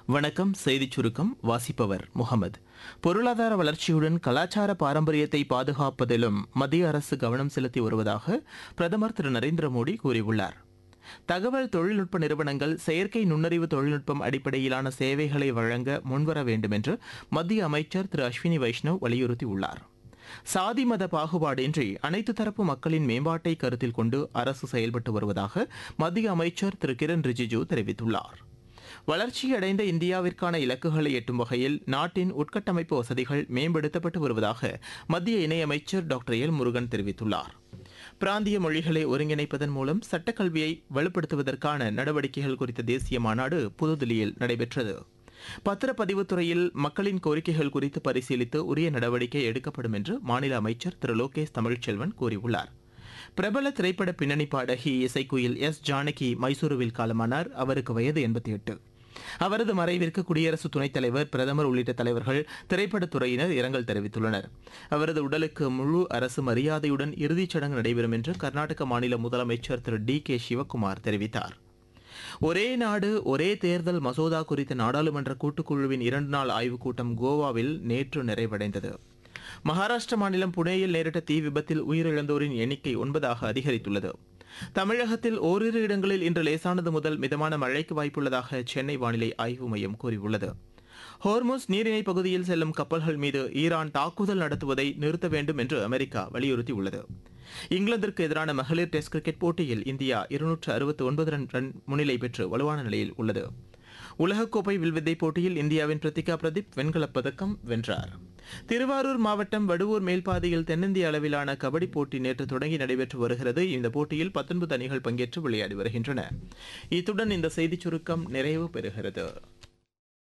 வணக்கம் செய்திச் சுருக்கம் வாசிப்பவர் முகமது பொருளாதார வளர்ச்சியுடன் கலாச்சார பாரம்பரியத்தை பாதுகாப்பதிலும் மத்திய அரசு கவனம் செலுத்தி வருவதாக பிரதமர் திரு நரேந்திர மோடி கூறியுள்ளார் தகவல் தொழில்நுட்ப நிறுவனங்கள் செயற்கை நுண்ணறிவு தொழில்நுட்பம் அடிப்படையிலான சேவைகளை வழங்க முன்வர வேண்டும் என்று மத்திய அமைச்சர் திரு அஸ்வினி வைஷ்ணவ் வலியுறுத்தியுள்ளார் சாதி மத பாகுபாடின்றி அனைத்து தரப்பு மக்களின் மேம்பாட்டை கருத்தில் கொண்டு அரசு செயல்பட்டு வருவதாக மத்திய அமைச்சர் திரு கிரண் ரிஜிஜு தெரிவித்துள்ளார் வளர்ச்சியடைந்த இந்தியாவிற்கான இலக்குகளை எட்டும் வகையில் நாட்டின் உட்கட்டமைப்பு வசதிகள் மேம்படுத்தப்பட்டு வருவதாக மத்திய இணையமைச்சர் டாக்டர் எல் முருகன் தெரிவித்துள்ளார் பிராந்திய மொழிகளை ஒருங்கிணைப்பதன் மூலம் சட்டக்கல்வியை வலுப்படுத்துவதற்கான நடவடிக்கைகள் குறித்த தேசிய மாநாடு புதுதில்லியில் நடைபெற்றது பத்திரப்பதிவுத் துறையில் மக்களின் கோரிக்கைகள் குறித்து பரிசீலித்து உரிய நடவடிக்கை எடுக்கப்படும் என்று மாநில அமைச்சர் திரு லோகேஷ் தமிழ்ச்செல்வன் கூறியுள்ளார் பிரபல திரைப்பட பின்னணி பாடகி இசைக்குயில் எஸ் ஜானகி மைசூருவில் காலமானார் அவருக்கு வயது எண்பத்தி எட்டு அவரது மறைவிற்கு குடியரசு துணைத் தலைவர் பிரதமர் உள்ளிட்ட தலைவர்கள் திரைப்படத் துறையினர் இரங்கல் தெரிவித்துள்ளனர் அவரது உடலுக்கு முழு அரசு மரியாதையுடன் இறுதிச் சடங்கு நடைபெறும் என்று கர்நாடக மாநில முதலமைச்சர் திரு டி கே சிவக்குமார் தெரிவித்தார் ஒரே நாடு ஒரே தேர்தல் மசோதா குறித்த நாடாளுமன்ற கூட்டுக்குழுவின் இரண்டு நாள் ஆய்வுக் கூட்டம் கோவாவில் நேற்று நிறைவடைந்தது மகாராஷ்டிர மாநிலம் புனேயில் நேரிட்ட தீ விபத்தில் உயிரிழந்தோரின் எண்ணிக்கை ஒன்பதாக அதிகரித்துள்ளது தமிழகத்தில் ஓரிரு இடங்களில் இன்று லேசானது முதல் மிதமான மழைக்கு வாய்ப்புள்ளதாக சென்னை வானிலை ஆய்வு மையம் கூறியுள்ளது ஹோர்முஸ் நீரிணை பகுதியில் செல்லும் கப்பல்கள் மீது ஈரான் தாக்குதல் நடத்துவதை நிறுத்த வேண்டும் என்று அமெரிக்கா வலியுறுத்தியுள்ளது இங்கிலாந்திற்கு எதிரான மகளிர் டெஸ்ட் கிரிக்கெட் போட்டியில் இந்தியா இருநூற்று அறுபத்தி ஒன்பது ரன் ரன் முன்னிலை பெற்று வலுவான நிலையில் உள்ளது உலகக்கோப்பை வில்வித்தை போட்டியில் இந்தியாவின் பிரத்திகா பிரதீப் வெண்கலப் பதக்கம் வென்றார் திருவாரூர் மாவட்டம் வடுவூர் மேல்பாதையில் தென்னிந்திய அளவிலான கபடி போட்டி நேற்று தொடங்கி நடைபெற்று வருகிறது இந்த போட்டியில் பத்தொன்பது அணிகள் பங்கேற்று விளையாடி வருகின்றன இத்துடன் இந்த செய்திச் சுருக்கம் நிறைவு பெறுகிறது